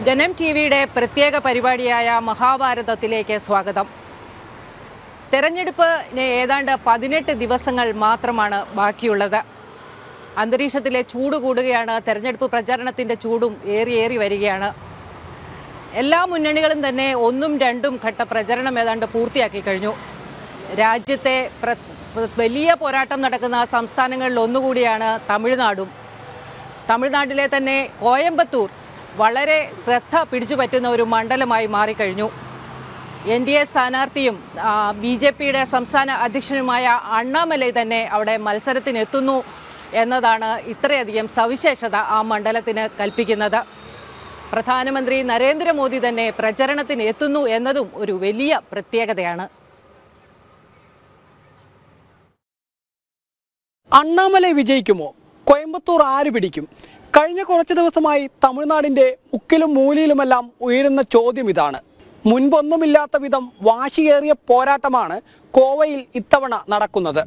ജനം ടി വിയുടെ പ്രത്യേക പരിപാടിയായ മഹാഭാരതത്തിലേക്ക് സ്വാഗതം തെരഞ്ഞെടുപ്പിന് ഏതാണ്ട് പതിനെട്ട് ദിവസങ്ങൾ മാത്രമാണ് ബാക്കിയുള്ളത് അന്തരീക്ഷത്തിലെ ചൂട് കൂടുകയാണ് തെരഞ്ഞെടുപ്പ് പ്രചാരണത്തിൻ്റെ ചൂടും ഏറി ഏറി വരികയാണ് എല്ലാ മുന്നണികളും തന്നെ ഒന്നും രണ്ടും ഘട്ട പ്രചരണം ഏതാണ്ട് പൂർത്തിയാക്കി കഴിഞ്ഞു രാജ്യത്തെ പ്ര- പ്ര- വലിയ പോരാട്ടം നടക്കുന്ന സംസ്ഥാനങ്ങളിൽ ഒന്നുകൂടിയാണ് തമിഴ്നാടും തമിഴ്നാട്ടിലെ തന്നെ കോയമ്പത്തൂർ വളരെ ശ്രദ്ധ പിടിച്ചു പറ്റുന്ന ഒരു മണ്ഡലമായി മാറിക്കഴിഞ്ഞു എൻ ഡി എ സ്ഥാനാർത്ഥിയും ബി ജെ പിയുടെ സംസ്ഥാന അധ്യക്ഷനുമായ അണ്ണാമലൈ തന്നെ അവിടെ മത്സരത്തിനെത്തുന്നു എന്നതാണ് ഇത്രയധികം സവിശേഷത ആ മണ്ഡലത്തിന് കൽപ്പിക്കുന്നത് പ്രധാനമന്ത്രി നരേന്ദ്രമോദി തന്നെ പ്രചരണത്തിന് എത്തുന്നു എന്നതും ഒരു വലിയ പ്രത്യേകതയാണ് അണ്ണാമലൈ വിജയിക്കുമോ കോയമ്പത്തൂർ ആര് പിടിക്കും കഴിഞ്ഞ കുറച്ച് ദിവസമായി തമിഴ്നാടിന്റെ മുക്കിലും മൂലയിലുമെല്ലാം ഉയരുന്ന ചോദ്യം ഇതാണ് മുൻപൊന്നുമില്ലാത്ത വിധം വാശിയേറിയ പോരാട്ടമാണ് കോവയിൽ ഇത്തവണ നടക്കുന്നത്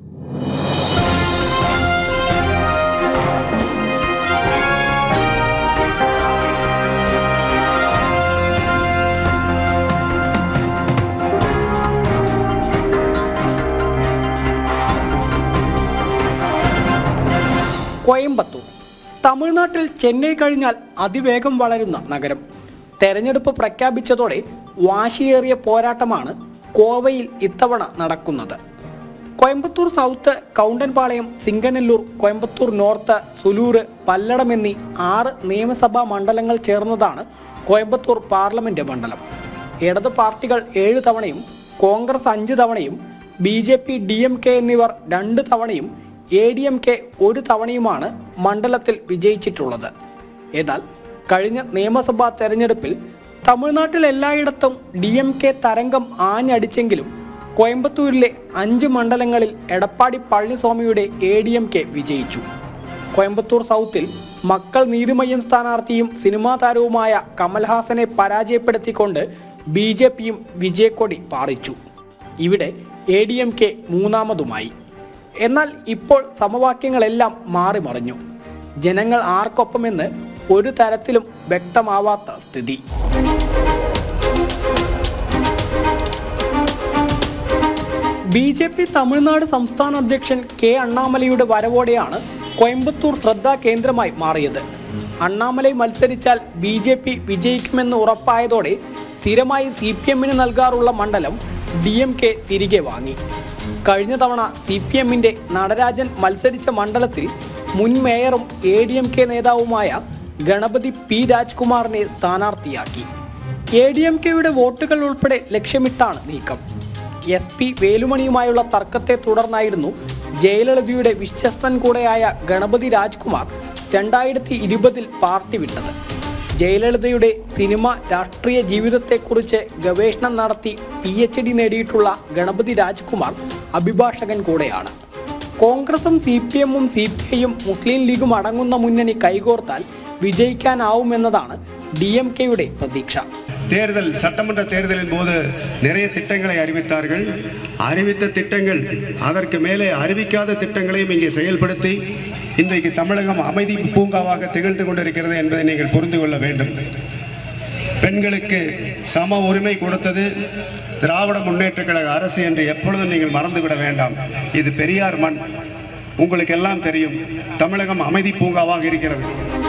കോയമ്പത്തൂർ തമിഴ്നാട്ടിൽ ചെന്നൈ കഴിഞ്ഞാൽ അതിവേഗം വളരുന്ന നഗരം തെരഞ്ഞെടുപ്പ് പ്രഖ്യാപിച്ചതോടെ വാശിയേറിയ പോരാട്ടമാണ് കോവയിൽ ഇത്തവണ നടക്കുന്നത് കോയമ്പത്തൂർ സൗത്ത് കൗണ്ടൻപാളയം സിംഗനല്ലൂർ കോയമ്പത്തൂർ നോർത്ത് സുലൂര് പല്ലടം എന്നീ ആറ് നിയമസഭാ മണ്ഡലങ്ങൾ ചേർന്നതാണ് കോയമ്പത്തൂർ പാർലമെന്റ് മണ്ഡലം ഇടത് പാർട്ടികൾ ഏഴ് തവണയും കോൺഗ്രസ് അഞ്ച് തവണയും B J P D M K എന്നിവർ രണ്ട് തവണയും എ ഡി എം കെ ഒരു തവണയുമാണ് മണ്ഡലത്തിൽ വിജയിച്ചിട്ടുള്ളത് എന്നാൽ കഴിഞ്ഞ നിയമസഭാ തെരഞ്ഞെടുപ്പിൽ തമിഴ്നാട്ടിൽ എല്ലായിടത്തും ഡി എം കെ തരംഗം ആഞ്ഞടിച്ചെങ്കിലും കോയമ്പത്തൂരിലെ അഞ്ച് മണ്ഡലങ്ങളിൽ എടപ്പാടി പളനിസ്വാമിയുടെ എ ഡി എം കെ വിജയിച്ചു കോയമ്പത്തൂർ സൗത്തിൽ മക്കൾ നീതിമയ്യം സ്ഥാനാർത്ഥിയും സിനിമാ താരവുമായ കമൽഹാസനെ പരാജയപ്പെടുത്തിക്കൊണ്ട് ബി ജെ പിയും വിജയക്കൊടി പാറിച്ചു ഇവിടെ എ ഡി എം കെ മൂന്നാമതുമായി എന്നാൽ ഇപ്പോൾ സമവാക്യങ്ങളെല്ലാം മാറിമറിഞ്ഞു ജനങ്ങൾ ആർക്കൊപ്പമെന്ന് ഒരു തരത്തിലും വ്യക്തമാവാത്ത സ്ഥിതി ബി ജെ പി തമിഴ്നാട് സംസ്ഥാന അധ്യക്ഷൻ കെ അണ്ണാമലയുടെ വരവോടെയാണ് കോയമ്പത്തൂർ ശ്രദ്ധാ കേന്ദ്രമായി മാറിയത് അണ്ണാമലൈ മത്സരിച്ചാൽ ബി ജെ പി വിജയിക്കുമെന്ന് ഉറപ്പായതോടെ സ്ഥിരമായി സി പി എമ്മിന് നൽകാറുള്ള മണ്ഡലം ഡി എം കെ തിരികെ വാങ്ങി കഴിഞ്ഞ തവണ സി പി എമ്മിന്റെ നടരാജൻ മത്സരിച്ച മണ്ഡലത്തിൽ മുൻ മേയറും എ ഡി എം കെ നേതാവുമായ ഗണപതി പി രാജ്കുമാറിനെ സ്ഥാനാർത്ഥിയാക്കി എ ഡി എം കെയുടെ വോട്ടുകൾ ഉൾപ്പെടെ ലക്ഷ്യമിട്ടാണ് നീക്കം എസ് പി വേലുമണിയുമായുള്ള തർക്കത്തെ തുടർന്നായിരുന്നു ജയലളിതയുടെ വിശ്വസ്തൻ കൂടെയായ ഗണപതി രാജ്കുമാർ രണ്ടായിരത്തി ഇരുപതിൽ പാർട്ടി വിട്ടത് ജയലളിതയുടെ സിനിമ രാഷ്ട്രീയ ജീവിതത്തെക്കുറിച്ച് ഗവേഷണം നടത്തി പി എച്ച് ഡി നേടിയിട്ടുള്ള ഗണപതി രാജ്കുമാർ അഭിഭാഷകൻ കൂടെയാണ് കോൺഗ്രസും സി പി എമ്മും സി പി ഐയും മുസ്ലിം ലീഗും അടങ്ങുന്ന മുന്നണി കൈകോർത്താൽ വിജയിക്കാനാവുമെന്നതാണ് ഡി എം കെയുടെ പ്രതീക്ഷ தேர்தல் சட்டமன்ற தேர்தலின் போது நிறைய திட்டங்களை அறிவித்தார்கள் அறிவித்த திட்டங்கள் அதற்கு மேலே அறிவிக்காத திட்டங்களையும் இங்கே செயல்படுத்தி இன்றைக்கு தமிழகம் அமைதி பூங்காவாக திகழ்ந்து கொண்டிருக்கிறது என்பதை நீங்கள் புரிந்து கொள்ள வேண்டும் பெண்களுக்கு சம உரிமை கொடுத்தது திராவிட முன்னேற்ற கழக அரசு என்று எப்பொழுதும் நீங்கள் மறந்துவிட வேண்டாம் இது பெரியார் மண் உங்களுக்கு எல்லாம் தெரியும் தமிழகம் அமைதி பூங்காவாக இருக்கிறது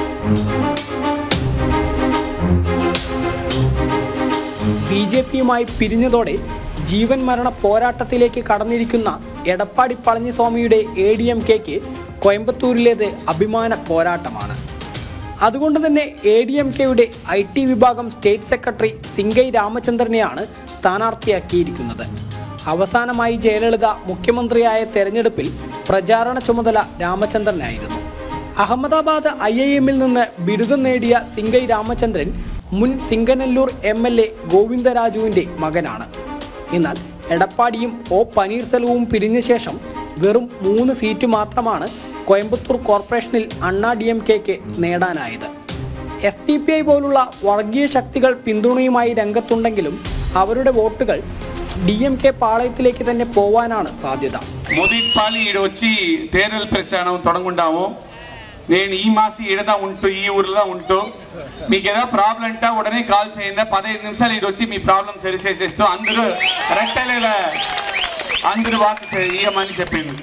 ബി ജെ പിയുമായി പിരിഞ്ഞതോടെ ജീവൻ മരണ പോരാട്ടത്തിലേക്ക് കടന്നിരിക്കുന്ന എടപ്പാടി പളനിസ്വാമിയുടെ എ ഡി എം കെക്ക് കോയമ്പത്തൂരിലേത് അഭിമാന പോരാട്ടമാണ് അതുകൊണ്ട് തന്നെ എ ഡി എം കെയുടെ ഐ ടി വിഭാഗം സ്റ്റേറ്റ് സെക്രട്ടറി സിംഗൈ രാമചന്ദ്രനെയാണ് സ്ഥാനാർത്ഥിയാക്കിയിരിക്കുന്നത് അവസാനമായി ജയലളിത മുഖ്യമന്ത്രിയായ തെരഞ്ഞെടുപ്പിൽ പ്രചാരണ ചുമതല രാമചന്ദ്രനായിരുന്നു അഹമ്മദാബാദ് ഐ ഐ എമ്മിൽ നിന്ന് ബിരുദം നേടിയ സിംഗൈ രാമചന്ദ്രൻ മുൻ സിംഗനല്ലൂർ എം എൽ എ ഗോവിന്ദരാജുവിൻ്റെ മകനാണ് എന്നാൽ എടപ്പാടിയും ഒ പനീർസെൽവവും പിരിഞ്ഞ ശേഷം വെറും മൂന്ന് സീറ്റ് മാത്രമാണ് കോയമ്പത്തൂർ കോർപ്പറേഷനിൽ അണ്ണാ ഡി എം കെക്ക് നേടാനായത് എസ് ഡി പി ഐ പോലുള്ള വർഗീയ ശക്തികൾ പിന്തുണയുമായി രംഗത്തുണ്ടെങ്കിലും അവരുടെ വോട്ടുകൾ ഡി എം കെ പാളയത്തിലേക്ക് തന്നെ പോവാനാണ് സാധ്യത మొదటిపాలి ఈడ వచ్చి తేరల్ ప్రచారం తొడగుండాము నేను ఈ మాసి ఈడదా ఉంటూ ఈ ఊర్లో ఉంటూ మీకు ఏదో ప్రాబ్లం అంటే ఉడనే కాల్ చేయండి పదహైదు నిమిషాలు ఇది వచ్చి మీ ప్రాబ్లం సరి చేసేస్తూ అందరూ రెట్టలేల అందరూ వాకి ఇయ్యమని చెప్పింది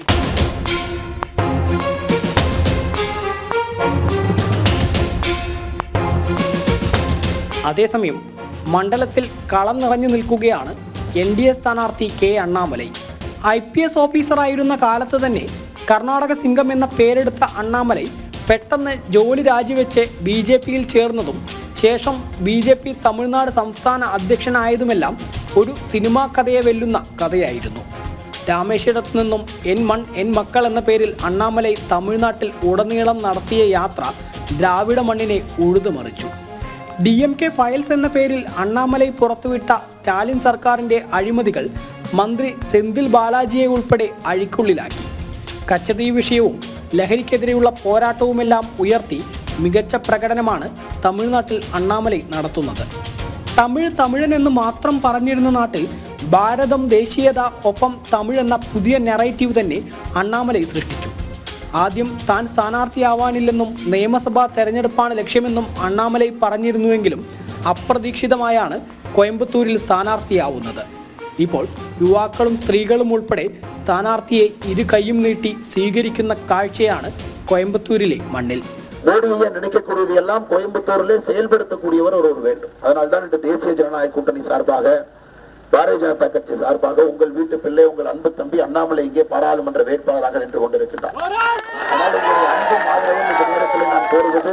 അതേസമയം മണ്ഡലത്തിൽ കളം നിറഞ്ഞു നിൽക്കുകയാണ് എൻ ഡി എ സ്ഥാനാർത്ഥി K Annamalai I P S ഓഫീസറായിരുന്ന കാലത്ത് തന്നെ കർണാടക സിംഗം എന്ന പേരെടുത്ത അണ്ണാമലൈ പെട്ടെന്ന് ജോലി രാജിവെച്ച് ബി ജെ പിയിൽ ചേർന്നതും ശേഷം ബി ജെ പി തമിഴ്നാട് സംസ്ഥാന അധ്യക്ഷനായതുമെല്ലാം ഒരു സിനിമാ കഥയെ വെല്ലുന്ന കഥയായിരുന്നു രാമേശ്വരത്ത് നിന്നും എൻ മൺ എൻ മക്കൾ എന്ന പേരിൽ അണ്ണാമലൈ തമിഴ്നാട്ടിൽ ഉടനീളം നടത്തിയ യാത്ര ദ്രാവിഡ മണ്ണിനെ ഉഴുതുമറിച്ചു ഡി എം കെ ഫയൽസ് എന്ന പേരിൽ അണ്ണാമലൈ പുറത്തുവിട്ട സ്റ്റാലിൻ സർക്കാരിന്റെ അഴിമതികൾ മന്ത്രി സെന്തിൽ ബാലാജിയെ ഉൾപ്പെടെ അഴിക്കുള്ളിലാക്കി കച്ചതീ വിഷയവും ലഹരിക്കെതിരെയുള്ള പോരാട്ടവുമെല്ലാം ഉയർത്തി മികച്ച പ്രകടനമാണ് തമിഴ്നാട്ടിൽ അണ്ണാമലൈ നടത്തുന്നത് തമിഴ് തമിഴൻ എന്ന് മാത്രം പറഞ്ഞിരുന്ന നാട്ടിൽ ഭാരതം ദേശീയത ഒപ്പം തമിഴ് എന്ന പുതിയ നെറേറ്റീവ് തന്നെ അണ്ണാമലൈ സൃഷ്ടിച്ചു ആദ്യം താൻ സ്ഥാനാർത്ഥിയാവാനില്ലെന്നും നിയമസഭാ തെരഞ്ഞെടുപ്പാണ് ലക്ഷ്യമെന്നും അണ്ണാമലൈ പറഞ്ഞിരുന്നുവെങ്കിലും അപ്രതീക്ഷിതമായാണ് കോയമ്പത്തൂരിൽ സ്ഥാനാർത്ഥിയാവുന്നത് ഇപ്പോൾ യുവാക്കളും സ്ത്രീകളും ഉൾപ്പെടെ സ്ഥാനാർത്ഥിയെ ഇരു കൈയും നീട്ടി സ്വീകരിക്കുന്ന കാഴ്ചയാണ് കോയമ്പത്തൂരിലെ മണ്ണിൽ மோடியை நினைக்கக்கூடியது எல்லாம் கோயம்புத்தூரிலே செயல்படுத்தக்கூடியவர் ஒருவர் வேண்டும் அதனால்தான் இன்று தேசிய ஜனநாயக கூட்டணி சார்பாக பாரதிய ஜனதா கட்சி சார்பாக உங்கள் வீட்டு பிள்ளை உங்கள் அன்பு தம்பி அண்ணாமலை இங்கே பாராளுமன்ற வேட்பாளராக நின்று கொண்டிருக்கின்றார் ஆனால் உங்களுடைய அன்பும் ஆதரவும் இந்த நேரத்தில் நான் கோருவது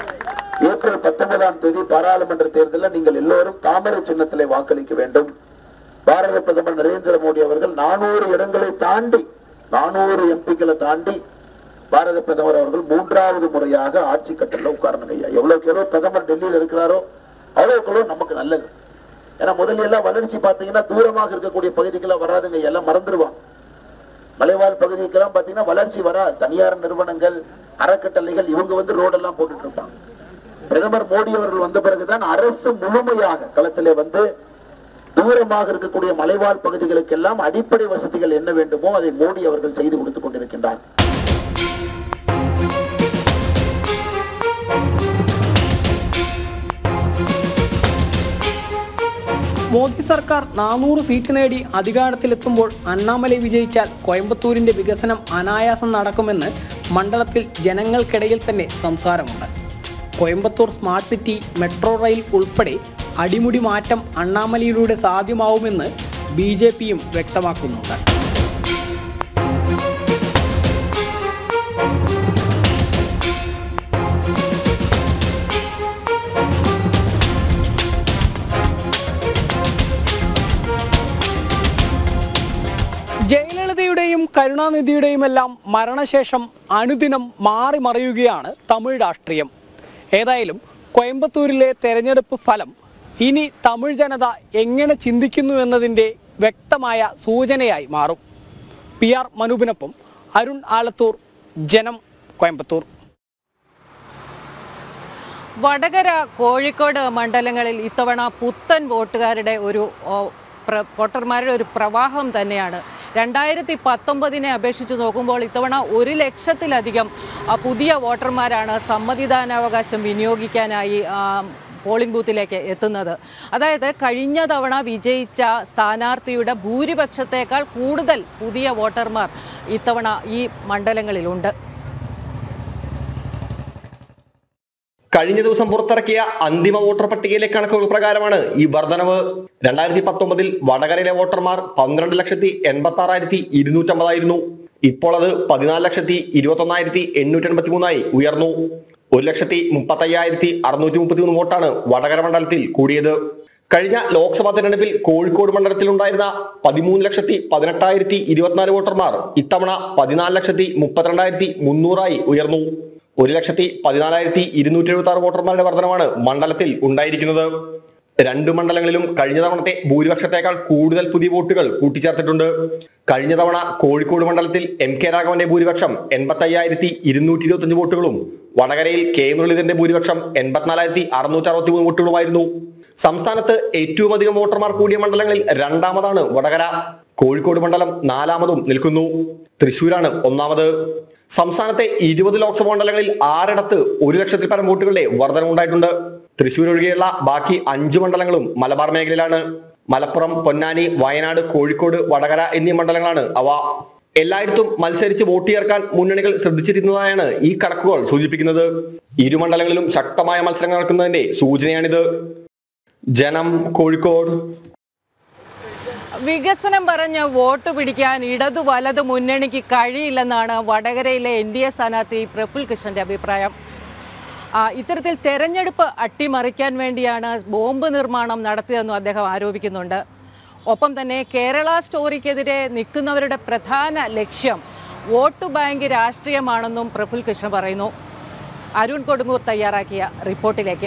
ஏப்ரல் பத்தொன்பதாம் தேதி பாராளுமன்ற தேர்தலில் நீங்கள் எல்லோரும் தாமரை சின்னத்திலே வாக்களிக்க வேண்டும் பாரத பிரதமர் நரேந்திர மோடி அவர்கள் நானூறு இடங்களை தாண்டி நானூறு எம்பிக்களை தாண்டி பாரத பிரதமர் அவர்கள் மூன்றாவது முறையாக ஆட்சி கட்டல உட்காரணும் ஐயா எவ்வளவுக்கு எவ்வளவு பிரதமர் டெல்லியில் இருக்கிறாரோ அவ்வளவுக்கு எவ்வளவு நமக்கு நல்லது ஏன்னா முதல்ல எல்லாம் வளர்ச்சி பாத்தீங்கன்னா தூரமாக இருக்கக்கூடிய பகுதிக்கெல்லாம் வராதுங்க ஐயா, எல்லாம் மறந்துடுவாங்க மலைவாழ் பகுதிக்கெல்லாம் பாத்தீங்கன்னா வளர்ச்சி வரா தனியார் நிறுவனங்கள் அறக்கட்டளைகள் இவங்க வந்து ரோடெல்லாம் போட்டுட்டு இருப்பாங்க பிரதமர் மோடி அவர்கள் வந்த பிறகுதான் அரசு முழுமையாக களத்திலே வந்து தூரமாக இருக்கக்கூடிய மலைவாழ் பகுதிகளுக்கெல்லாம் அடிப்படை வசதிகள் என்ன வேண்டுமோ அதை மோடி அவர்கள் செய்து கொடுத்துக் கொண்டிருக்கின்றார் മോദി സർക്കാർ നാനൂറ് സീറ്റ് നേടി അധികാരത്തിലെത്തുമ്പോൾ അണ്ണാമലൈ വിജയിച്ചാൽ കോയമ്പത്തൂരിന്റെ വികസനം അനായാസം നടക്കുമെന്ന് മണ്ഡലത്തിൽ ജനങ്ങൾക്കിടയിൽ തന്നെ സംസാരമുണ്ട് Coimbatore smart city metro rail ഉൾപ്പെടെ അടിമുടി മാറ്റം അണ്ണാമലയിലൂടെ സാധ്യമാവുമെന്ന് ബി ജെ പിയും വ്യക്തമാക്കുന്നുണ്ട് ജയലളിതയുടെയും കരുണാനിധിയുടെയും എല്ലാം മരണശേഷം അനുദിനം മാറി മറിയുകയാണ് തമിഴ് രാഷ്ട്രീയം ഏതായാലും കോയമ്പത്തൂരിലെ തെരഞ്ഞെടുപ്പ് ഫലം ഇനി തമിഴ് ജനത എങ്ങനെ ചിന്തിക്കുന്നു എന്നതിൻ്റെ വ്യക്തമായ സൂചനയായി മാറും പി ആർ മനൂപിനൊപ്പം അരുൺ ആലത്തൂർ ജനം കോയമ്പത്തൂർ വടകര കോഴിക്കോട് മണ്ഡലങ്ങളിൽ ഇത്തവണ പുത്തൻ വോട്ടുകാരുടെ ഒരു ഓ, പ്ര- വോട്ടർമാരുടെ ഒരു പ്രവാഹം തന്നെയാണ് രണ്ടായിരത്തി പത്തൊമ്പതിനെ അപേക്ഷിച്ച് നോക്കുമ്പോൾ ഇത്തവണ ഒരു ലക്ഷത്തിലധികം ആ, പുതിയ വോട്ടർമാരാണ് സമ്മതിദാനാവകാശം വിനിയോഗിക്കാനായി ആ, പോളിംഗ് ബൂത്തിലേക്ക് എത്തുന്നത് അതായത് കഴിഞ്ഞ തവണ വിജയിച്ച സ്ഥാനാർത്ഥിയുടെ ഭൂരിപക്ഷത്തേക്കാൾ കൂടുതൽ പുതിയ വോട്ടർമാർ ഇത്തവണ ഈ മണ്ഡലങ്ങളിലുണ്ട് കഴിഞ്ഞ ദിവസം പുറത്തിറക്കിയ അന്തിമ വോട്ടർ പട്ടികയിലെ കണക്കുകൾ പ്രകാരമാണ് ഈ വർധനവ് രണ്ടായിരത്തി പത്തൊമ്പതിൽ വടകരയിലെ വോട്ടർമാർ പന്ത്രണ്ട് ലക്ഷത്തി എൺപത്തി ആറായിരത്തി ഇരുന്നൂറ്റമ്പതായിരുന്നു ഇപ്പോൾ അത് പതിനാല് ലക്ഷത്തി ഇരുപത്തി ഒന്നായിരത്തി എണ്ണൂറ്റി എൺപത്തി മൂന്നായി ഉയർന്നു ഒരു ലക്ഷത്തി മുപ്പത്തി അയ്യായിരത്തി അറുന്നൂറ്റി മുപ്പത്തി മൂന്ന് വോട്ടാണ് വടകര മണ്ഡലത്തിൽ കൂടിയത് കഴിഞ്ഞ ലോക്സഭാ തെരഞ്ഞെടുപ്പിൽ കോഴിക്കോട് മണ്ഡലത്തിൽ ഉണ്ടായിരുന്ന പതിമൂന്ന് ലക്ഷത്തി പതിനെട്ടായിരത്തി ഇരുപത്തിനാല് വോട്ടർമാർ ഇത്തവണ പതിനാല് ലക്ഷത്തി മുപ്പത്തിരണ്ടായിരത്തി മുന്നൂറായി ഉയർന്നു ഒരു ലക്ഷത്തി പതിനാലായിരത്തി ഇരുന്നൂറ്റി എഴുപത്തി ആറ് വോട്ടർമാരുടെ വർധനമാണ് മണ്ഡലത്തിൽ ഉണ്ടായിരിക്കുന്നത് രണ്ട് മണ്ഡലങ്ങളിലും കഴിഞ്ഞ തവണത്തെ ഭൂരിപക്ഷത്തേക്കാൾ കൂടുതൽ പുതിയ വോട്ടുകൾ കൂട്ടിച്ചേർത്തിട്ടുണ്ട് കഴിഞ്ഞ തവണ കോഴിക്കോട് മണ്ഡലത്തിൽ എം കെ രാഘവന്റെ ഭൂരിപക്ഷം എൺപത്തി അയ്യായിരത്തി ഇരുന്നൂറ്റി ഇരുപത്തി വോട്ടുകളും വടകരയിൽ കെ മുരളീധരന്റെ ഭൂരിപക്ഷം എൺപത്തിനാലായിരത്തി അറുന്നൂറ്റി അറുപത്തി മൂന്ന് വോട്ടുകളുമായിരുന്നു സംസ്ഥാനത്ത് ഏറ്റവും അധികം വോട്ടർമാർ കൂടിയ മണ്ഡലങ്ങളിൽ രണ്ടാമതാണ് വടകര കോഴിക്കോട് മണ്ഡലം നാലാമതും നിൽക്കുന്നു തൃശൂരാണ് ഒന്നാമത് സംസ്ഥാനത്തെ ഇരുപത് ലോക്സഭാ മണ്ഡലങ്ങളിൽ ആറിടത്ത് ഒരു ലക്ഷത്തിൽ പരം വോട്ടുകളുടെ വർധനമുണ്ടായിട്ടുണ്ട് തൃശൂർ ഒഴികെയുള്ള ബാക്കി അഞ്ചു മണ്ഡലങ്ങളും മലബാർ മേഖലയിലാണ് മലപ്പുറം പൊന്നാനി വയനാട് കോഴിക്കോട് വടകര എന്നീ മണ്ഡലങ്ങളാണ് അവ എല്ലായിടത്തും മത്സരിച്ച് വോട്ട് ചേർക്കാൻ മുന്നണികൾ ശ്രദ്ധിച്ചിരുന്നതായാണ് ഈ കണക്കുകൾ സൂചിപ്പിക്കുന്നത് ഇരു മണ്ഡലങ്ങളിലും ശക്തമായ മത്സരങ്ങൾ നടക്കുന്നതിന്റെ സൂചനയാണിത് ജനം കോഴിക്കോട് വികസനം പറഞ്ഞ് വോട്ട് പിടിക്കാൻ ഇടതു വലത് മുന്നണിക്ക് കഴിയില്ലെന്നാണ് വടകരയിലെ എൻ ഡി എ സ്ഥാനാർത്ഥി പ്രഫുൽ കൃഷ്ണന്റെ അഭിപ്രായം ആ, ഇത്തരത്തിൽ തെരഞ്ഞെടുപ്പ് അട്ടിമറിക്കാൻ വേണ്ടിയാണ് ബോംബ് നിർമ്മാണം നടത്തിയതെന്നും അദ്ദേഹം ആരോപിക്കുന്നുണ്ട് ഒപ്പം തന്നെ കേരള സ്റ്റോറിക്കെതിരെ നിൽക്കുന്നവരുടെ പ്രധാന ലക്ഷ്യം വോട്ട് ബാങ്ക് രാഷ്ട്രീയമാണെന്നും പ്രഫുൽ കൃഷ്ണ പറയുന്നു അരുൺ കൊടുങ്ങൂർ തയ്യാറാക്കിയ റിപ്പോർട്ടിലേക്ക്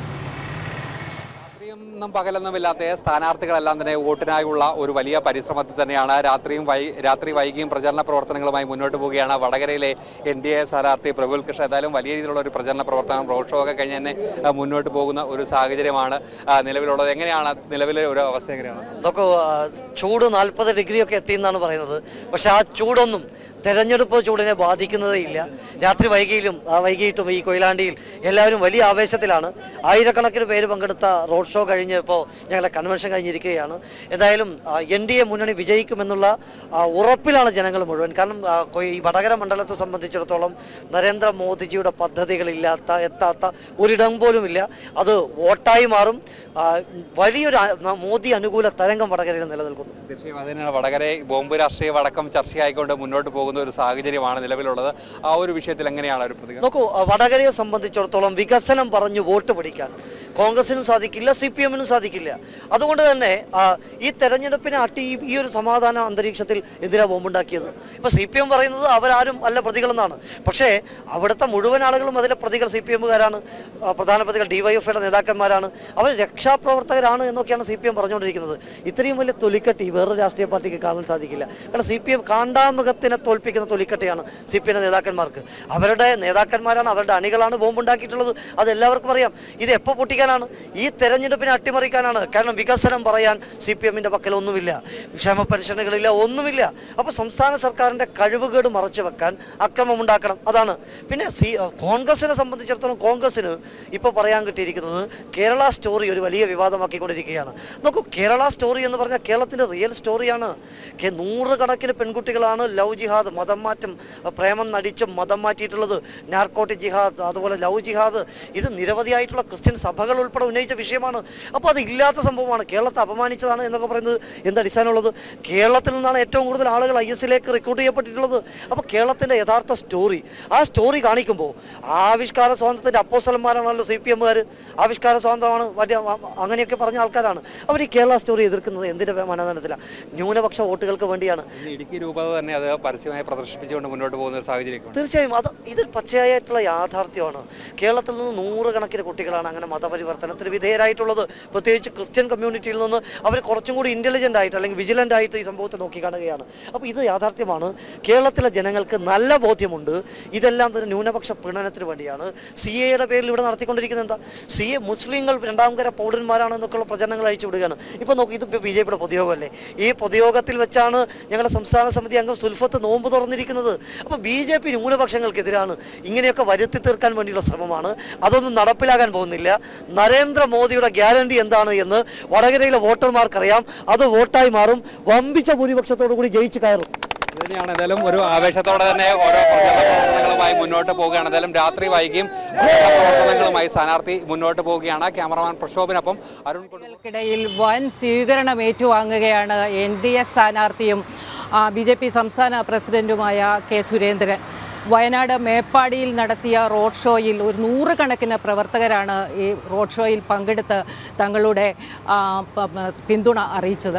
രാത്രിയൊന്നും പകലൊന്നുമില്ലാത്ത സ്ഥാനാർത്ഥികളെല്ലാം തന്നെ വോട്ടിനായുള്ള ഒരു വലിയ പരിശ്രമത്തിൽ തന്നെയാണ് രാത്രിയും വൈ രാത്രി വൈകിയും പ്രചരണ പ്രവർത്തനങ്ങളുമായി മുന്നോട്ട് പോവുകയാണ് വടകരയിലെ എൻ ഡി എ സ്ഥാനാർത്ഥി പ്രഫുൽ കൃഷ്ണ ഏതായാലും വലിയ രീതിയിലുള്ള ഒരു പ്രചരണ പ്രവർത്തനം റോഡ് ഷോ ഒക്കെ കഴിഞ്ഞ് തന്നെ ആ, മുന്നോട്ട് പോകുന്ന ഒരു സാഹചര്യമാണ് ആ, നിലവിലുള്ളത് എങ്ങനെയാണ് നിലവിലെ ഒരു അവസ്ഥ എങ്ങനെയാണ് ഇതൊക്കെ ആ, ചൂട് നാൽപ്പത് ഡിഗ്രി ഒക്കെ എത്തി എന്നാണ് പറയുന്നത് പക്ഷെ ആ ചൂടൊന്നും തെരഞ്ഞെടുപ്പ് ചൂടിനെ ബാധിക്കുന്നതേ ഇല്ല രാത്രി വൈകിയിലും ആ വൈകിട്ടും ഈ കൊയിലാണ്ടിയിൽ എല്ലാവരും വലിയ ആവേശത്തിലാണ് ആയിരക്കണക്കിന് പേര് പങ്കെടുത്ത റോഡ് ഷോ കഴിഞ്ഞ് ഇപ്പോൾ ഞങ്ങളുടെ കൺവെൻഷൻ കഴിഞ്ഞിരിക്കുകയാണ് എന്തായാലും എൻ ഡി എ മുന്നണി വിജയിക്കുമെന്നുള്ള ആ, ഉറപ്പിലാണ് ജനങ്ങൾ മുഴുവൻ കാരണം ആ, കൊയ്- ഈ വടകര മണ്ഡലത്തെ സംബന്ധിച്ചിടത്തോളം നരേന്ദ്രമോദിജിയുടെ പദ്ധതികളില്ലാത്ത എത്താത്ത ഒരിടം പോലും ഇല്ല അത് വോട്ടായി മാറും ആ, വലിയൊരു ആ- മോദി അനുകൂല തരംഗം വടകരയിൽ നിലനിൽക്കുന്നു തീർച്ചയായും അതിനാണ് വടകര ബോംബ് രാഷ്ട്രീയം അടക്കം ചർച്ചയായിക്കൊണ്ട് മുന്നോട്ട് പോകുന്ന ഒരു സാഹചര്യമാണ് നിലവിലുള്ളത് ആ ഒരു വിഷയത്തിൽ എങ്ങനെയാണ് ഒരു പ്രതികരണം നോക്കൂ ആ, വടകരയെ സംബന്ധിച്ചിടത്തോളം വികസനം പറഞ്ഞു വോട്ട് പിടിക്കാൻ കോൺഗ്രസിനും സാധിക്കില്ല സി പി എമ്മിനും സാധിക്കില്ല അതുകൊണ്ട് തന്നെ ആ, ഈ തെരഞ്ഞെടുപ്പിനെ അട്ടി ഈ- ഈ ഒരു സമാധാന അന്തരീക്ഷത്തിൽ എന്തിനാ ബോംബുണ്ടാക്കിയത് ഇപ്പൊ സി പി എം പറയുന്നത് അവരാരും അല്ല പ്രതികളെന്നാണ് പക്ഷേ അവിടുത്തെ മുഴുവൻ ആളുകളും അതിലെ പ്രതികൾ സി പി എമ്മുകാരാണ് പ്രധാന പ്രതികൾ ഡിവൈഎഫ്ഐയുടെ നേതാക്കന്മാരാണ് അവർ രക്ഷാപ്രവർത്തകരാണ് എന്നൊക്കെയാണ് സി പി എം പറഞ്ഞുകൊണ്ടിരിക്കുന്നത് ഇത്രയും വലിയ തൊലിക്കട്ടി വേറൊരു രാഷ്ട്രീയ പാർട്ടിക്ക് കാണാൻ സാധിക്കില്ല കാരണം സി പി എം കാണ്ടാമുഖത്തിനെ തോൽപ്പിക്കുന്ന തൊലിക്കട്ടിയാണ് സി പി എം നേതാക്കന്മാർക്ക് അവരുടെ നേതാക്കന്മാരാണ് അവരുടെ അണികളാണ് ബോംബുണ്ടാക്കിയിട്ടുള്ളത് അത് എല്ലാവർക്കും അറിയാം ഇത് എപ്പോൾ പൊട്ടിക്കാനാണ് ഈ തെരഞ്ഞെടുപ്പിനെ അട്ടിമറിക്കാനാണ് കാരണം വികസനം പറയാൻ സി പി എമ്മിൻ്റെ പക്കൽ ഒന്നുമില്ല ക്ഷേമ പെൻഷനുകളില്ല ഒന്നുമില്ല അപ്പോൾ സംസ്ഥാന സർക്കാരിൻ്റെ കഴിവുകേട് മറച്ചു വെക്കാൻ അക്രമം ഉണ്ടാക്കണം അതാണ് പിന്നെ സി കോൺഗ്രസിനെ സംബന്ധിച്ചിടത്തോളം കോൺഗ്രസിന് ഇപ്പോൾ പറയാൻ കിട്ടിയിരിക്കുന്നത് കേരള സ്റ്റോറി ഒരു വലിയ വിവാദമാക്കിക്കൊണ്ടിരിക്കുകയാണ് നോക്കൂ കേരള സ്റ്റോറി എന്ന് പറഞ്ഞാൽ കേരളത്തിൻ്റെ റിയൽ സ്റ്റോറിയാണ് കെ- നൂറുകണക്കിന് പെൺകുട്ടികളാണ് ലവ് ജിഹാദ് മതം മാറ്റം പ്രേമം നടിച്ചും മതം മാറ്റിയിട്ടുള്ളത് നാർക്കോട്ടിക് ജിഹാദ് അതുപോലെ ലവ് ജിഹാദ് ഇത് നിരവധിയായിട്ടുള്ള ക്രിസ്ത്യൻ സഭകൾ ഉൾപ്പെടെ ഉന്നയിച്ച വിഷയമാണ് അപ്പോൾ അത് ഇല്ലാത്ത സംഭവമാണ് കേരളത്തെ അപമാനിച്ചതാണ് എന്നൊക്കെ പറയുന്നത് എന്ത് അടിസ്ഥാനമുള്ളത് കേരളത്തിൽ നിന്നാണ് ഏറ്റവും കൂടുതൽ ആളുകൾ ഐ എസിലേക്ക് റിക്രൂട്ട് ചെയ്യപ്പെട്ടിട്ടുള്ളത് അപ്പോൾ കേരളത്തിൻ്റെ യഥാർത്ഥ സ്റ്റോറി ആ സ്റ്റോറി കാണിക്കുമ്പോൾ ആവിഷ്കാര സ്വാതന്ത്ര്യത്തിൻ്റെ അപ്പോസലന്മാരാണല്ലോ സി പി എമ്മുകാർ ആവിഷ്കാര സ്വാതന്ത്ര്യമാണ് മറ്റേ അ- അങ്ങനെയൊക്കെ പറഞ്ഞ ആൾക്കാരാണ് അവർ ഈ കേരള സ്റ്റോറി എതിർക്കുന്നത് എന്തിൻ്റെ മനനത്തിലാണ് ന്യൂനപക്ഷ വോട്ടുകൾക്ക് വേണ്ടിയാണ് ഇന്ന് ഇടുക്കി രൂപത തന്നെ അത് പരസ്യമായി പ്രദർശിപ്പിച്ചുകൊണ്ട് മുന്നോട്ട് പോകുന്ന ഒരു സാഹചര്യമാണ് തീർച്ചയായും അത് ഇത് പച്ചയായിട്ടുള്ള യാഥാർത്ഥ്യമാണ് കേരളത്തിൽ നിന്ന് നൂറുകണക്കിന് കുട്ടികളാണ് അങ്ങനെ മതപരിവർത്തനത്തിന് വിധേയരായിട്ടുള്ളത് പ്രത്യേകിച്ച് ക്രിസ്ത്യൻ കമ്മ്യൂണിറ്റിയിൽ നിന്ന് അവർ കുറച്ചും കൂടി ഇന്റലിജന്റ് ആയിട്ട് അല്ലെങ്കിൽ വിജിലന്റ് ആയിട്ട് ഈ സംഭവത്തെ നോക്കി കാണുകയാണ് അപ്പോൾ ഇത് യാഥാർത്ഥ്യമാണ് കേരളത്തിലെ ജനങ്ങൾക്ക് നല്ല ബോധ്യമുണ്ട് ഇതെല്ലാം തന്നെ ന്യൂനപക്ഷ പ്രീണനത്തിന് വേണ്ടിയാണ് സി എയുടെ പേരിൽ ഇവിടെ നടത്തിക്കൊണ്ടിരിക്കുന്നത് എന്താ സി എ മുസ്ലിങ്ങൾ രണ്ടാംകര പൗരന്മാരാണെന്നൊക്കെയുള്ള പ്രചരണങ്ങൾ അയച്ചു വിടുകയാണ് ഇപ്പോൾ നോക്കി ഇതിപ്പോൾ ബി ജെ പിയുടെ പൊതുയോഗമല്ലേ ഈ പൊതുയോഗത്തിൽ വെച്ചാണ് ഞങ്ങളുടെ സംസ്ഥാന സമിതി അംഗം സുൽഫത്ത് നോമ്പ് തുറന്നിരിക്കുന്നത് അപ്പോൾ ബി ജെ പി ന്യൂനപക്ഷങ്ങൾക്കെതിരാണ് ഇങ്ങനെയൊക്കെ വരുത്തി തീർക്കാൻ വേണ്ടിയുള്ള ശ്രമമാണ് അതൊന്നും നടപ്പിലാകാൻ പോകുന്നില്ല നരേന്ദ്രമോദിയുടെ ഗ്യാരണ്ടി എന്താണ് എന്ന് വടകരയിലെ വോട്ടർമാർക്കറിയാം അത് വോട്ടായി മാറും വമ്പിച്ച ഭൂരിപക്ഷത്തോടു കൂടി ജയിച്ചു കയറും തന്നെയാണ് എന്തായാലും ഒരു ആവേശത്തോടെ തന്നെ ഓരോ പ്രചരണ പ്രവർത്തനങ്ങളുമായി മുന്നോട്ട് പോവുകയാണ് എന്തായാലും രാത്രി വൈകിയും പ്രചരണ പ്രവർത്തനങ്ങളുമായി സ്ഥാനാർത്ഥി മുന്നോട്ട് പോവുകയാണ് ക്യാമറമാൻ പ്രക്ഷോഭിനൊപ്പം അരുൺ കൊടുങ്ങൂർ ിടയിൽ വൻ സ്വീകരണം ഏറ്റുവാങ്ങുകയാണ് എൻ ഡി എ സ്ഥാനാർത്ഥിയും ബി ജെ പി സംസ്ഥാന പ്രസിഡന്റുമായ കെ സുരേന്ദ്രൻ വയനാട് മേപ്പാടിയിൽ നടത്തിയ റോഡ് ഷോയിൽ ഒരു നൂറുകണക്കിന് പ്രവർത്തകരാണ് ഈ റോഡ് ഷോയിൽ പങ്കെടുത്ത് തങ്ങളുടെ ആ, പ- പ- പിന്തുണ അറിയിച്ചത്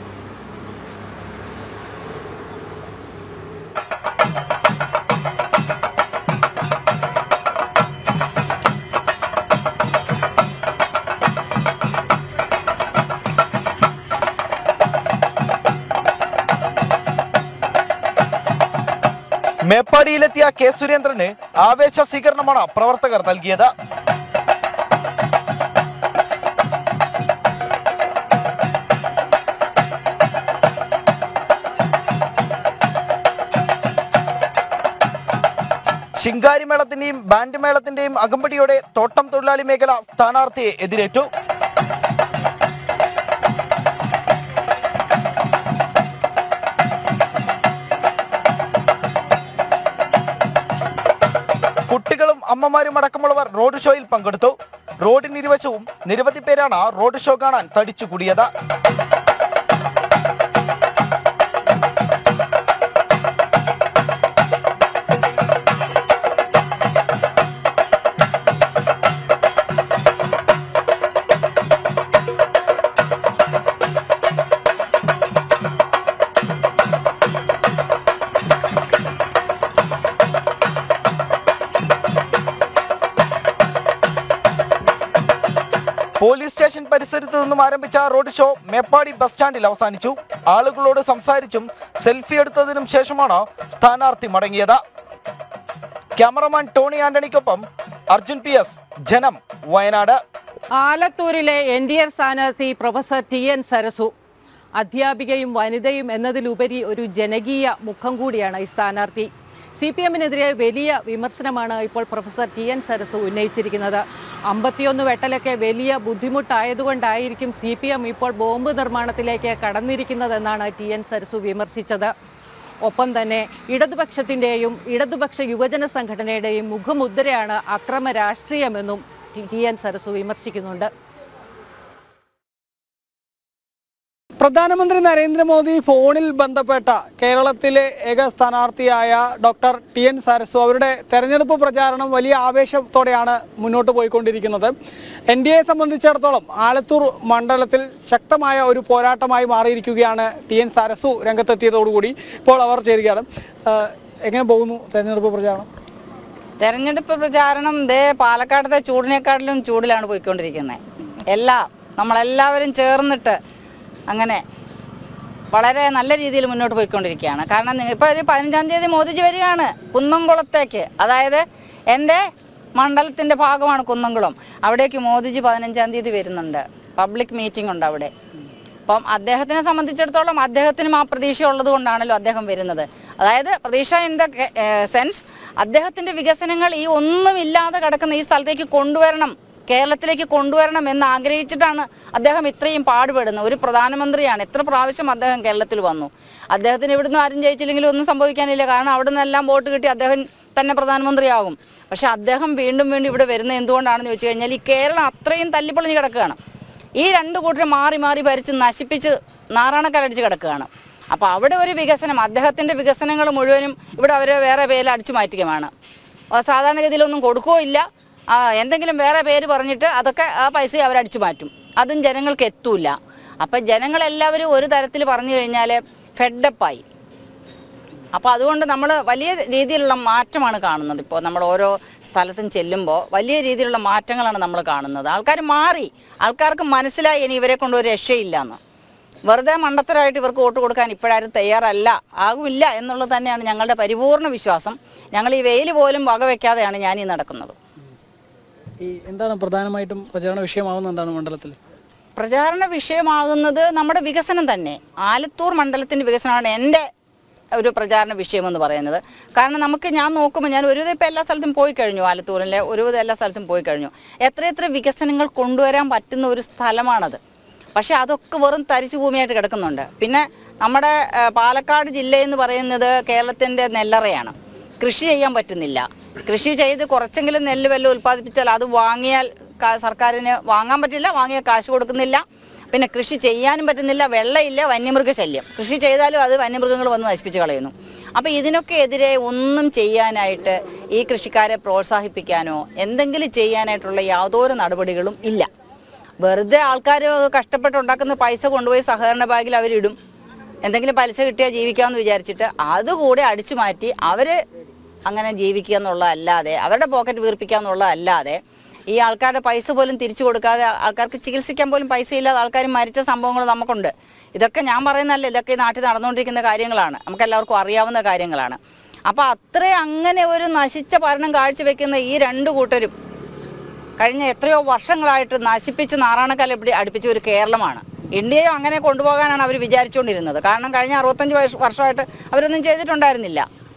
മേപ്പാടിയിലെത്തിയ കെ സുരേന്ദ്രന് ആവേശ സ്വീകരണമാണ് പ്രവർത്തകർ നൽകിയത് ശിങ്കാരി മേളത്തിന്റെയും ബാൻഡ് മേളത്തിന്റെയും അകമ്പടിയോടെ തോട്ടം തൊഴിലാളി മേഖല സ്ഥാനാർത്ഥിയെ എതിരേറ്റു കുട്ടികളും അമ്മമാരും അടക്കമുള്ളവർ റോഡ് ഷോയിൽ പങ്കെടുത്തു റോഡിന് ഇരുവശവും നിരവധി പേരാണ് റോഡ് ഷോ കാണാൻ തടിച്ചുകൂടിയത് പോലീസ് സ്റ്റേഷൻ പരിസരത്ത് നിന്നും ആരംഭിച്ച റോഡ് ഷോ മേപ്പാടി ബസ് സ്റ്റാൻഡിൽ അവസാനിച്ചു ആളുകളോട് സംസാരിച്ചും സെൽഫി എടുത്തതിനും ശേഷമാണ് സ്ഥാനാർത്ഥി മടങ്ങിയത് ക്യാമറമാൻ ടോണി ആന്റണിക്കൊപ്പം അർജുൻ പി എസ് ജനം വയനാട് ആലത്തൂരിലെ എൻ ഡി എ സ്ഥാനാർത്ഥി പ്രൊഫസർ ടി എൻ സരസു അധ്യാപികയും വനിതയും എന്നതിലുപരി ഒരു ജനകീയ മുഖം കൂടിയാണ് ഈ സ്ഥാനാർത്ഥി സി പി എമ്മിനെതിരെ വലിയ വിമർശനമാണ് ഇപ്പോൾ പ്രൊഫസർ ടി എൻ സരസു ഉന്നയിച്ചിരിക്കുന്നത് അമ്പത്തിയൊന്ന് വെട്ടലൊക്കെ വലിയ ബുദ്ധിമുട്ടായതുകൊണ്ടായിരിക്കും സി പി എം ഇപ്പോൾ ബോംബ് നിർമ്മാണത്തിലേക്ക് കടന്നിരിക്കുന്നതെന്നാണ് ടി എൻ സരസു വിമർശിച്ചത് ഒപ്പം തന്നെ ഇടതുപക്ഷത്തിൻ്റെയും ഇടതുപക്ഷ യുവജന സംഘടനയുടെയും മുഖമുദ്രയാണ് അക്രമ രാഷ്ട്രീയമെന്നും ടി- ടി എൻ സരസു വിമർശിക്കുന്നുണ്ട് പ്രധാനമന്ത്രി നരേന്ദ്രമോദി ഫോണിൽ ബന്ധപ്പെട്ട കേരളത്തിലെ ഏക സ്ഥാനാർത്ഥിയായ ഡോക്ടർ ടി എൻ സരസു അവരുടെ തെരഞ്ഞെടുപ്പ് പ്രചാരണം വലിയ ആവേശത്തോടെയാണ് മുന്നോട്ട് പോയിക്കൊണ്ടിരിക്കുന്നത് എൻ ഡി എ സംബന്ധിച്ചിടത്തോളം ആലത്തൂർ മണ്ഡലത്തിൽ ശക്തമായ ഒരു പോരാട്ടമായി മാറിയിരിക്കുകയാണ് ടി എൻ സരസു രംഗത്തെത്തിയതോടുകൂടി ഇപ്പോൾ അവർ ചേരുകയാണ് ഏഹ് എങ്ങനെ പോകുന്നു തെരഞ്ഞെടുപ്പ് പ്രചാരണം തെരഞ്ഞെടുപ്പ് പ്രചാരണം ദേ പാലക്കാടത്തെ ചൂടിനേക്കാട്ടിലും ചൂടിലാണ് പോയിക്കൊണ്ടിരിക്കുന്നത് എല്ലാം നമ്മളെല്ലാവരും ചേർന്നിട്ട് അങ്ങനെ വളരെ നല്ല രീതിയിൽ മുന്നോട്ട് പോയിക്കൊണ്ടിരിക്കുകയാണ് കാരണം നി- ഇപ്പൊ ഒരു പതിനഞ്ചാം തീയതി മോദിജി വരികയാണ് കുന്നംകുളത്തേക്ക് അതായത് എൻ്റെ മണ്ഡലത്തിൻ്റെ ഭാഗമാണ് കുന്നംകുളം അവിടേക്ക് മോദിജി പതിനഞ്ചാം തീയതി വരുന്നുണ്ട് പബ്ലിക് മീറ്റിംഗ് ഉണ്ട് അവിടെ അപ്പം അദ്ദേഹത്തിനെ സംബന്ധിച്ചിടത്തോളം അദ്ദേഹത്തിനും ആ പ്രതീക്ഷ ഉള്ളത് കൊണ്ടാണല്ലോ അദ്ദേഹം വരുന്നത് അതായത് പ്രതീക്ഷ ഇൻ ദ സെൻസ് അദ്ദേഹത്തിന്റെ വികസനങ്ങൾ ഈ ഒന്നുമില്ലാതെ കിടക്കുന്ന ഈ സ്ഥലത്തേക്ക് കൊണ്ടുവരണം കേരളത്തിലേക്ക് കൊണ്ടുവരണം എന്ന് ആഗ്രഹിച്ചിട്ടാണ് അദ്ദേഹം ഇത്രയും പാടുപെടുന്നത് ഒരു പ്രധാനമന്ത്രിയാണ് എത്ര പ്രാവശ്യം അദ്ദേഹം കേരളത്തിൽ വന്നു അദ്ദേഹത്തിന് ഇവിടുന്ന് ആരും ജയിച്ചില്ലെങ്കിലും ഒന്നും സംഭവിക്കാനില്ല കാരണം അവിടെ നിന്നെല്ലാം വോട്ട് കിട്ടി അദ്ദേഹം തന്നെ പ്രധാനമന്ത്രിയാകും പക്ഷെ അദ്ദേഹം വീണ്ടും വീണ്ടും ഇവിടെ വരുന്നത് എന്തുകൊണ്ടാണെന്ന് ചോദിച്ചു കഴിഞ്ഞാൽ ഈ കേരളം അത്രയും തല്ലിപ്പൊളിഞ്ഞ് കിടക്കുകയാണ് ഈ രണ്ട് കൂട്ടരും മാറി മാറി ഭരിച്ച് നശിപ്പിച്ച് നാറാണക്കലടിച്ച് കിടക്കുകയാണ് അപ്പോൾ അവിടെ ഒരു വികസനം അദ്ദേഹത്തിൻ്റെ വികസനങ്ങൾ മുഴുവനും ഇവിടെ അവർ വേറെ പേരിൽ അടിച്ചു മാറ്റുകയാണ് ആ, സാധാരണഗതിയിലൊന്നും കൊടുക്കുകയോ ഇല്ല ആ, എന്തെങ്കിലും വേറെ പേര് പറഞ്ഞിട്ട് അതൊക്കെ ആ പൈസ അവരടിച്ചു മാറ്റും അതും ജനങ്ങൾക്ക് എത്തൂല അപ്പം ജനങ്ങളെല്ലാവരും ഒരു തരത്തിൽ പറഞ്ഞു കഴിഞ്ഞാൽ ഫെഡപ്പായി അപ്പോൾ അതുകൊണ്ട് നമ്മൾ വലിയ രീതിയിലുള്ള മാറ്റമാണ് കാണുന്നത് ഇപ്പോൾ നമ്മൾ ഓരോ സ്ഥലത്തും ചെല്ലുമ്പോൾ വലിയ രീതിയിലുള്ള മാറ്റങ്ങളാണ് നമ്മൾ കാണുന്നത് ആൾക്കാർ മാറി ആൾക്കാർക്ക് മനസ്സിലായി ഇനി ഇവരെ കൊണ്ട് ഒരു രക്ഷയില്ല എന്ന് വെറുതെ മണ്ടത്തരമായിട്ട് ഇവർക്ക് വോട്ട് കൊടുക്കാൻ ഇപ്പോഴാരും തയ്യാറല്ല ആകുമില്ല എന്നുള്ളത് തന്നെയാണ് ഞങ്ങളുടെ പരിപൂർണ വിശ്വാസം ഞങ്ങൾ ഈ വെയിൽ പോലും വകവെക്കാതെയാണ് ഞാൻ ഈ നടക്കുന്നത് ഈ എന്താണ് പ്രധാനമായിട്ടും പ്രചാരണ വിഷയമാവുന്ന എന്താണ് മണ്ഡലത്തിൽ പ്രചാരണ വിഷയമാകുന്നത് നമ്മുടെ വികസനം തന്നെ ആലത്തൂർ മണ്ഡലത്തിൻ്റെ വികസനമാണ് എൻ്റെ ഒരു പ്രചാരണ വിഷയമെന്ന് പറയുന്നത് കാരണം നമുക്ക് ഞാൻ നോക്കുമ്പോൾ ഞാൻ ഒരുവിധം ഇപ്പോൾ എല്ലാ സ്ഥലത്തും പോയി കഴിഞ്ഞു ആലത്തൂരിലെ ഒരുവിധം എല്ലാ സ്ഥലത്തും പോയി കഴിഞ്ഞു എത്രയെത്ര വികസനങ്ങൾ കൊണ്ടുവരാൻ പറ്റുന്ന ഒരു സ്ഥലമാണത് പക്ഷേ അതൊക്കെ വെറും തരിശു ഭൂമിയായിട്ട് കിടക്കുന്നുണ്ട് പിന്നെ നമ്മുടെ ആ, പാലക്കാട് ജില്ല എന്ന് പറയുന്നത് കേരളത്തിൻ്റെ നെല്ലറയാണ് കൃഷി ചെയ്യാൻ പറ്റുന്നില്ല കൃഷി ചെയ്ത് കുറച്ചെങ്കിലും നെല്ല് വല്ലതും ഉൽപ്പാദിപ്പിച്ചാൽ അത് വാങ്ങിയാൽ കാ- സർക്കാരിന് വാങ്ങാൻ പറ്റില്ല വാങ്ങിയ കാശ് കൊടുക്കുന്നില്ല പിന്നെ കൃഷി ചെയ്യാനും പറ്റുന്നില്ല വെള്ളമില്ല വന്യമൃഗശല്യം കൃഷി ചെയ്താലും അത് വന്യമൃഗങ്ങൾ വന്ന് നശിപ്പിച്ച് കളയുന്നു അപ്പോൾ ഇതിനൊക്കെ എതിരെ ഒന്നും ചെയ്യാനായിട്ട് ഈ കൃഷിക്കാരെ പ്രോത്സാഹിപ്പിക്കാനോ എന്തെങ്കിലും ചെയ്യാനായിട്ടുള്ള യാതൊരു നടപടികളും ഇല്ല വെറുതെ ആൾക്കാർ കഷ്ടപ്പെട്ടുണ്ടാക്കുന്ന പൈസ കൊണ്ടുപോയി സഹകരണ ബാഗിൽ അവരിടും എന്തെങ്കിലും പലിശ കിട്ടിയാൽ ജീവിക്കാമെന്ന് വിചാരിച്ചിട്ട് അതുകൂടെ അടിച്ചു മാറ്റി അവർ അങ്ങനെ ജീവിക്കുക എന്നുള്ളതല്ലാതെ അവരുടെ പോക്കറ്റ് വീർപ്പിക്കുക എന്നുള്ളതല്ലാതെ ഈ ആൾക്കാരുടെ പൈസ പോലും തിരിച്ചു കൊടുക്കാതെ ആൾക്കാർക്ക് ചികിത്സിക്കാൻ പോലും പൈസ ഇല്ലാതെ ആൾക്കാർ മരിച്ച സംഭവങ്ങൾ നമുക്കുണ്ട് ഇതൊക്കെ ഞാൻ പറയുന്നതല്ല ഇതൊക്കെ ഈ നാട്ടിൽ നടന്നുകൊണ്ടിരിക്കുന്ന കാര്യങ്ങളാണ് നമുക്ക് എല്ലാവർക്കും അറിയാവുന്ന കാര്യങ്ങളാണ് അപ്പോൾ അത്രയും അങ്ങനെ ഒരു നശിച്ച ഭരണം കാഴ്ചവെക്കുന്ന ഈ രണ്ട് കൂട്ടരും കഴിഞ്ഞ എത്രയോ വർഷങ്ങളായിട്ട് നശിപ്പിച്ച് നാറാണക്കല പിടി അടുപ്പിച്ച ഒരു കേരളമാണ് ഇന്ത്യയും അങ്ങനെ കൊണ്ടുപോകാനാണ് അവർ വിചാരിച്ചുകൊണ്ടിരുന്നത് കാരണം കഴിഞ്ഞ അറുപത്തഞ്ച് വർഷ- വർഷമായിട്ട് അവരൊന്നും ചെയ്തിട്ടുണ്ടായിരുന്നില്ല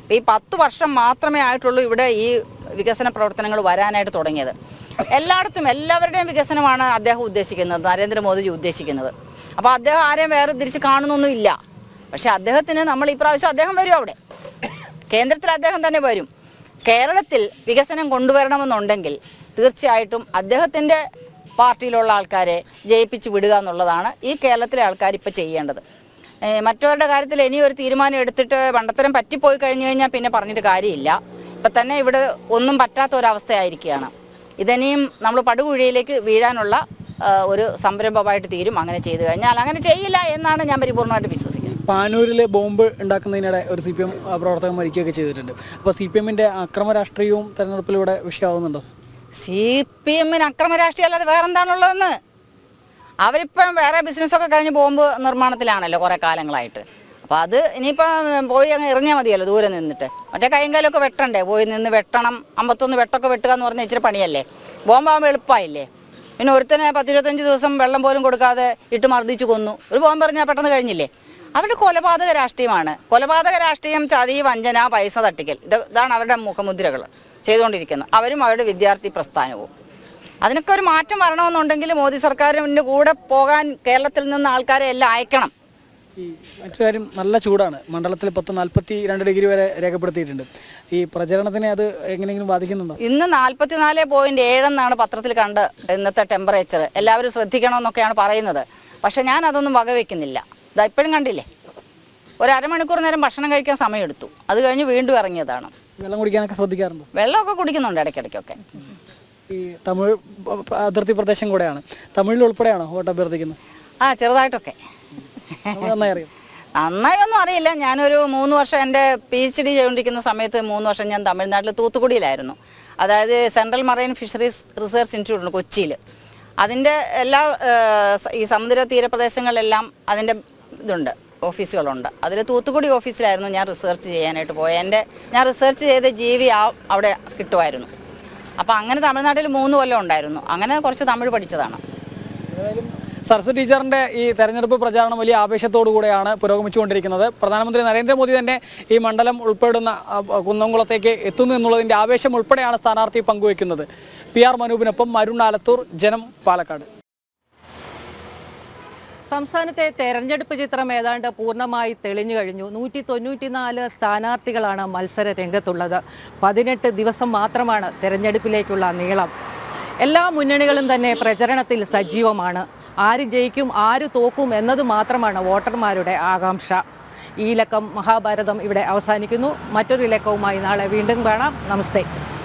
ഇപ്പം ഈ പത്ത് വർഷം മാത്രമേ ആയിട്ടുള്ളൂ ഇവിടെ ഈ വികസന പ്രവർത്തനങ്ങൾ വരാനായിട്ട് തുടങ്ങിയത് എല്ലായിടത്തും എല്ലാവരുടെയും വികസനമാണ് അദ്ദേഹം ഉദ്ദേശിക്കുന്നത് നരേന്ദ്രമോദിജി ഉദ്ദേശിക്കുന്നത് അപ്പോൾ അദ്ദേഹം ആരെയും വേറെ തിരിച്ച് കാണുന്നൊന്നുമില്ല പക്ഷെ അദ്ദേഹത്തിന് നമ്മൾ ഈ പ്രാവശ്യം അദ്ദേഹം വരും അവിടെ കേന്ദ്രത്തിൽ അദ്ദേഹം തന്നെ വരും കേരളത്തിൽ വികസനം കൊണ്ടുവരണമെന്നുണ്ടെങ്കിൽ തീർച്ചയായിട്ടും അദ്ദേഹത്തിൻ്റെ പാർട്ടിയിലുള്ള ആൾക്കാരെ ജയിപ്പിച്ച് വിടുക എന്നുള്ളതാണ് ഈ കേരളത്തിലെ ആൾക്കാർ ഇപ്പോൾ ചെയ്യേണ്ടത് ഏ, മറ്റവരുടെ കാര്യത്തിൽ ഇനി ഒരു തീരുമാനം എടുത്തിട്ട് പണ്ടത്തരം പറ്റിപ്പോയി കഴിഞ്ഞു കഴിഞ്ഞാൽ പിന്നെ പറഞ്ഞിട്ട് കാര്യമില്ല ഇപ്പം തന്നെ ഇവിടെ ഒന്നും പറ്റാത്ത ഒരവസ്ഥയായിരിക്കുകയാണ് ഇതനിയും നമ്മൾ പടുകുഴിയിലേക്ക് വീഴാനുള്ള ആ, ഒരു സംരംഭമായിട്ട് തീരും അങ്ങനെ ചെയ്തു കഴിഞ്ഞാൽ അങ്ങനെ ചെയ്യില്ല എന്നാണ് ഞാൻ പരിപൂർണമായിട്ട് വിശ്വസിക്കുന്നത് പാനൂരിലെ ബോംബ് ഉണ്ടാക്കുന്നതിനിടെ ഒരു സി പി എം പ്രവർത്തകൻ മരിക്കുകയൊക്കെ ചെയ്തിട്ടുണ്ട് അപ്പോൾ സി പി എമ്മിൻ്റെ അക്രമ രാഷ്ട്രീയവും തെരഞ്ഞെടുപ്പിലൂടെ വിഷയമാവുന്നുണ്ടോ സി പി എമ്മിന് അക്രമ രാഷ്ട്രീയം അല്ലാതെ വേറെന്താണുള്ളതെന്ന് അവരിപ്പം വേറെ ബിസിനസ്സൊക്കെ കഴിഞ്ഞ് ബോംബ് നിർമ്മാണത്തിലാണല്ലോ കുറേ കാലങ്ങളായിട്ട് അപ്പോൾ അത് ഇനിയിപ്പം പോയി അങ്ങ് എറിഞ്ഞാൽ മതിയല്ലോ ദൂരെ നിന്നിട്ട് മറ്റേ കൈയും കാലമൊക്കെ വെട്ടണ്ടേ പോയി നിന്ന് വെട്ടണം അമ്പത്തൊന്ന് വെട്ടൊക്കെ വെട്ടുക എന്ന് പറഞ്ഞാൽ ഇച്ചിരി പണിയല്ലേ ബോംബാകുമ്പോൾ എളുപ്പമായില്ലേ പിന്നെ ഒരുത്തനെ പത്തിരുപത്തഞ്ച് ദിവസം വെള്ളം പോലും കൊടുക്കാതെ ഇട്ട് മർദ്ദിച്ച് കൊന്നു ഒരു ബോംബ് എറിഞ്ഞാൽ പെട്ടെന്ന് കഴിഞ്ഞില്ലേ അവരുടെ കൊലപാതക രാഷ്ട്രീയമാണ് കൊലപാതക രാഷ്ട്രീയം ചതി വഞ്ചന പൈസ തട്ടിക്കൽ ഇത് ഇതാണ് അവരുടെ മുഖമുദ്രകൾ ചെയ്തുകൊണ്ടിരിക്കുന്നത് അവരും അവരുടെ വിദ്യാർത്ഥി പ്രസ്ഥാനവും അതിനൊക്കെ ഒരു മാറ്റം വരണമെന്നുണ്ടെങ്കിൽ മോദി സർക്കാരിൻ്റെ കൂടെ പോകാൻ കേരളത്തിൽ നിന്ന് ആൾക്കാരെ എല്ലാം അയക്കണം ഈ മറ്റൊരു കാര്യം നല്ല ചൂടാണ് മണ്ഡലത്തിൽ പത്ത് നാൽപ്പത്തി രണ്ട് ഡിഗ്രി വരെ രേഖപ്പെടുത്തിയിട്ടുണ്ട് ഈ പ്രചരണത്തിനെ അത് എങ്ങനെയെങ്കിലും ബാധിക്കുന്നുണ്ടോ ഇന്ന് നാൽപ്പത്തിനാല് പോയിന്റ് ഏഴെന്നാണ് പത്രത്തിൽ കണ്ട് ഇന്നത്തെ ടെമ്പറേച്ചർ എല്ലാവരും ശ്രദ്ധിക്കണമെന്നൊക്കെയാണ് പറയുന്നത് പക്ഷെ ഞാൻ അതൊന്നും വകവെക്കുന്നില്ല ഇതാ ഇപ്പോഴും കണ്ടില്ലേ ഒരു അരമണിക്കൂർ നേരം ഭക്ഷണം കഴിക്കാൻ സമയമെടുത്തു അത് കഴിഞ്ഞ് വീണ്ടും ഇറങ്ങിയതാണ് വെള്ളം കുടിക്കാനൊക്കെ ശ്രദ്ധിക്കാറുണ്ടോ വെള്ളമൊക്കെ കുടിക്കുന്നുണ്ട് ഇടയ്ക്കിടയ്ക്കൊക്കെ ഈ തമിഴ് പ- പ- അതിർത്തി പ്രദേശം കൂടെയാണ് തമിഴിൽ ഉൾപ്പെടെയാണോ വോട്ട് അഭ്യർത്ഥിക്കുന്നത് ആ ചെറുതായിട്ടൊക്കെ നമുക്ക് നന്നായി അറിയാം നന്നായി ഒന്നും അറിയില്ല ഞാനൊരു മൂന്ന് വർഷം എൻ്റെ പി എച്ച് ഡി ചെയ്തുകൊണ്ടിരിക്കുന്ന സമയത്ത് മൂന്ന് വർഷം ഞാൻ തമിഴ്നാട്ടിൽ തൂത്തുക്കുടിയിലായിരുന്നു അതായത് central marine fisheries research institute ഉണ്ട് കൊച്ചിയിൽ അതിൻ്റെ എല്ലാ ഏഹ്, സ- ഈ സമുദ്ര തീരപ്രദേശങ്ങളിലെല്ലാം അതിൻ്റെ ഇതുണ്ട് ഓഫീസുകളുണ്ട് അതിൽ തൂത്തുക്കുടി ഓഫീസിലായിരുന്നു ഞാൻ റിസർച്ച് ചെയ്യാനായിട്ട് പോയത് എൻ്റെ ഞാൻ റിസർച്ച് ചെയ്ത ജീവി ആ അവിടെ കിട്ടുമായിരുന്നു അപ്പോൾ അങ്ങനെ തമിഴ്നാട്ടിൽ മൂന്ന് കൊല്ലം ഉണ്ടായിരുന്നു അങ്ങനെ കുറച്ച് തമിഴ് പഠിച്ചതാണ് സരസ്വതി ടീച്ചറിന്റെ ഈ തെരഞ്ഞെടുപ്പ് പ്രചാരണം വലിയ ആവേശത്തോടു കൂടെയാണ് പുരോഗമിച്ചുകൊണ്ടിരിക്കുന്നത് പ്രധാനമന്ത്രി നരേന്ദ്രമോദി തന്നെ ഈ മണ്ഡലം ഉൾപ്പെടുന്ന ആ, കുന്നംകുളത്തേക്ക് എത്തുന്നു എന്നുള്ളതിന്റെ ആവേശം ഉൾപ്പെടെയാണ് സ്ഥാനാർത്ഥി പങ്കുവയ്ക്കുന്നത് പി ആർ മനൂപിനൊപ്പം മരുൺ ആലത്തൂർ ജനം പാലക്കാട് സംസ്ഥാനത്തെ തെരഞ്ഞെടുപ്പ് ചിത്രം ഏതാണ്ട് പൂർണ്ണമായി തെളിഞ്ഞു കഴിഞ്ഞു നൂറ്റി തൊണ്ണൂറ്റിനാല് സ്ഥാനാർത്ഥികളാണ് മത്സര രംഗത്തുള്ളത് പതിനെട്ട് ദിവസം മാത്രമാണ് തെരഞ്ഞെടുപ്പിലേക്കുള്ള നീളം എല്ലാ മുന്നണികളും തന്നെ പ്രചരണത്തിൽ സജീവമാണ് ആര് ജയിക്കും ആര് തോക്കും എന്നത് മാത്രമാണ് വോട്ടർമാരുടെ ആകാംക്ഷ ഈ ലക്കം മഹാഭാരതം ഇവിടെ അവസാനിക്കുന്നു മറ്റൊരു ലക്കവുമായി നാളെ വീണ്ടും കാണാം നമസ്തേ